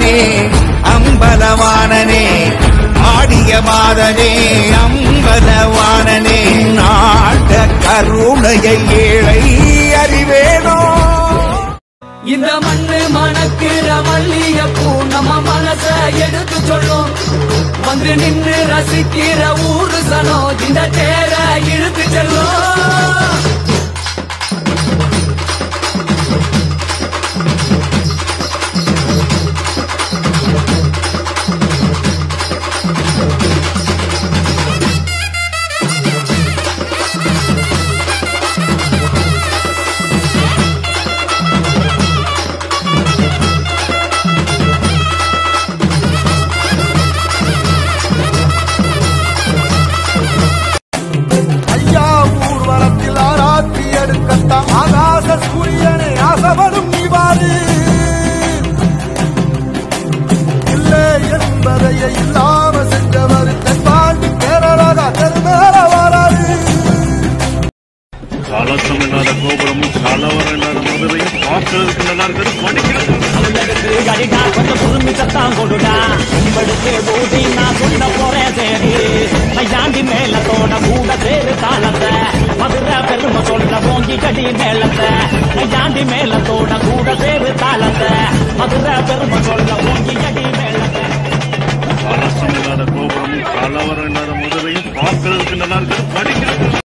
மாதனே அம்பலவானனே ஆடிய மாதனே அம்பலவானனே நாட கருணையை ஏழை அறிவேனோ இந்த மண்ணு மணக்கிற மல்லிகைப்பூ நம்ம மனச எடுத்து சொல்லும் வந்து நின்னு ரசிக்கிற ஊரு சனம் இந்த தேர இழுத்து செல்லும் ஐயா ஊர்வலத்தில் ஆராத்தி எடுக்கத்தான் ஆகாச சூரியனை ஆசவடும் நீவாரு இல்லை என்பதையே இல்லாம சென்றவர் தென்பாண்டி கேரளாக தெருமேல வராது கலசம் இல்லாத கோபுரமும் கலவரம் இல்லாத மதுரையும் பார்க்கறதுக்கு நல்லா இருக்கிறது படிக்கிறது அவளுக்கு கடிடா கொஞ்சம் குறும்பி சத்தம் கொடுடா உங்களுக்கு ஊதி நான் சொல்ல போறேன் சரி நையாண்டி மேலத்தோட கூட சேரு தாளத்தை மதுரை பெருமை சொல்ல போங்கி கடி மேலத்தை நையாண்டி மேலத்தோட கூட